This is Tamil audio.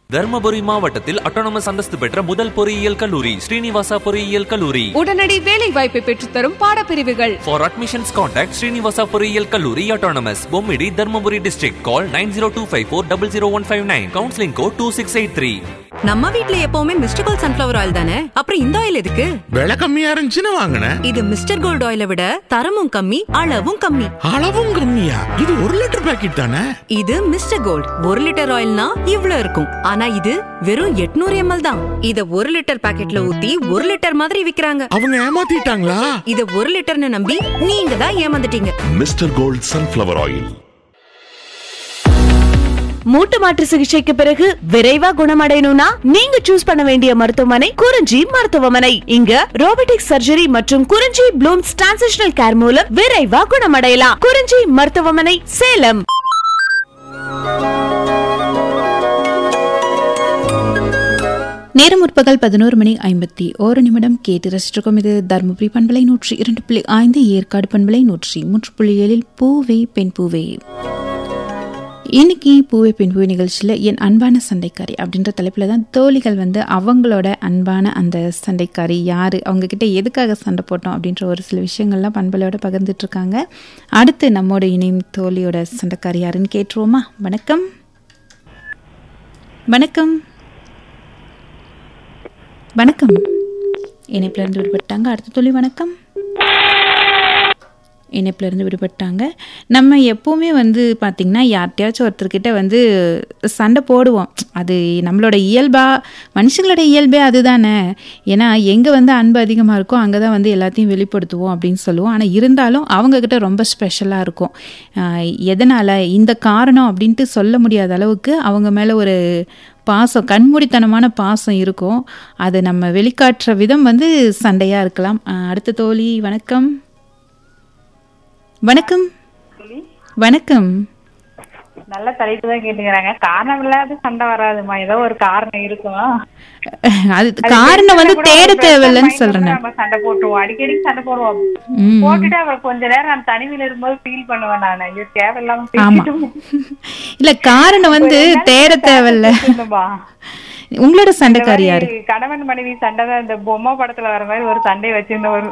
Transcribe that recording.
தர்மபுரி மாவட்டத்தில் அட்டானமஸ் அந்தஸ்து பெற்ற முதல் பொறியியல் கல்லூரி ஸ்ரீனிவாசா பொறியியல் கல்லூரி உடனடி வேலை வாய்ப்பை பெற்றுத்தரும் பாடப்பிரிவுகள் For admissions, contact Srinivasa பொறியியல் கல்லூரி autonomous Bommidi Dharmapuri district. Call 90254-00159. Counseling code 2683. நம்ம வீட்ல எப்பவுமே மிஸ்டர் கோல்ட் சன்ஃபிளவர் ஆயில் தானே அப்புறம் இந்த ஆயில் எதுக்கு விலை கம்மியா இருந்துச்சுன்னு வாங்கினேன் இது மிஸ்டர் கோல்ட் ஆயிலை விட தரமும் கம்மி அளவும் கம்மி அளவும் கம்மியா இது ஒரு லிட்டர் பாக்கெட் தானே இது மிஸ்டர் கோல்ட் ஒரு லிட்டர் ஆயில்னா இவ்ளோ இருக்கும் ஆனா இது வெறும் 800 எம்எல் தான் இத ஒரு லிட்டர் பாக்கெட்ல ஊத்தி ஒரு லிட்டர் மாதிரி விக்கிறாங்க அவங்க ஏமாத்திட்டாங்களா இத ஒரு லிட்டர்னு நம்பி நீங்க தான் ஏமாந்துட்டீங்க மிஸ்டர் கோல்ட் சன்ஃப்ளவர் ஆயில் மூட்டு மாற்று சிகிச்சைக்கு பிறகு விரைவா குணமடையணும்னா நீங்க சூஸ் பண்ண வேண்டிய மருத்துவமனை குறிஞ்சி மருத்துவமனை இங்க ரோபோட்டிக் சர்ஜரி மற்றும் குறிஞ்சி ப்ளூம்ஸ் டிரான்சிஷனல் கேர் மூலம் விரைவா குணமடையலாம் குறிஞ்சி மருத்துவமனை சேலம் நேரம் முற்பகல் பதினோரு மணி ஐம்பத்தி ஓரு நிமிடம் கேட்டு ரசிச்சிருக்கோம் இது தருமபுரி பண்பலை நூற்றி இரண்டு புள்ளி ஐந்து ஏற்காடு பண்பலை நூற்றி மூன்று புள்ளி ஏழில் பூவே பெண் பூவே இன்னைக்கு பூவே பெண் பூவே நிகழ்ச்சியில் என் அன்பான சண்டைக்காரி அப்படின்ற தலைப்பில் தான் தோழிகள் வந்து அவங்களோட அன்பான அந்த சண்டைக்காரி யார் அவங்கக்கிட்ட எதுக்காக சண்டை போட்டோம் அப்படின்ற ஒரு சில விஷயங்கள்லாம் பண்பலையோட பகிர்ந்துட்டு இருக்காங்க அடுத்து நம்மோட இணையும் தோழியோட சண்டைக்காரி யாருன்னு கேட்டுருவோமா வணக்கம் வணக்கம் வணக்கம் இணைப்புல இருந்து விடுபட்டாங்க அடுத்த தொழில் வணக்கம் இணைப்புல இருந்து விடுபட்டாங்க நம்ம எப்போவுமே வந்து பார்த்திங்கன்னா யார்கிட்டயாச்சும் ஒருத்தர்கிட்ட வந்து சண்டை போடுவோம் அது நம்மளோட இயல்பா மனுஷங்களோட இயல்பே அதுதானே ஏன்னா எங்கே வந்து அன்பு அதிகமாக இருக்கோ அங்கே தான் வந்து எல்லாத்தையும் வெளிப்படுத்துவோம் அப்படின்னு சொல்லுவோம் ஆனால் இருந்தாலும் அவங்கக்கிட்ட ரொம்ப ஸ்பெஷலாக இருக்கும் ஆஹ் எதனால் இந்த காரணம் அப்படின்ட்டு சொல்ல முடியாத அளவுக்கு அவங்க மேலே ஒரு பாசம் கண்மூடித்தனமான பாசம் இருக்கும் அதை நம்ம வெளிக்காட்டுற விதம் வந்து சண்டையாக இருக்கலாம் ஆஹ் அடுத்த தோழி வணக்கம் வணக்கம் வணக்கம் நல்ல தலைப்பு தான் கேட்டுக்கிறாங்க காரணம் இல்லாத சண்டை வராதுமா ஏதோ ஒரு காரணம் இருக்கும் அது அது காரணம் வந்து கூட தேட ஒரு தேவையில்லைன்னு பிரச்சனை சொல்றேன் நம்ம சண்டை போட்டுருவோம் அடிக்கடி சண்டை போடுவோம் ம். போட்டுட்டு அப்புறம் கொஞ்ச நேரம் நான் தனிமையில இருக்கும்போது ஃபீல் பண்ணுவேன் நான் ஐயோ தேவையில்லாம ஆமா இல்ல காரணம் வந்து தேட தேவையில்ல பேசிட்டோமா உங்களோட சண்டைக்காரி யாரு கணவன் மனைவி சண்டை தான் இந்த பொம்மை படத்துல வர மாதிரி ஒரு சண்டை வச்சிருந்த ஒரு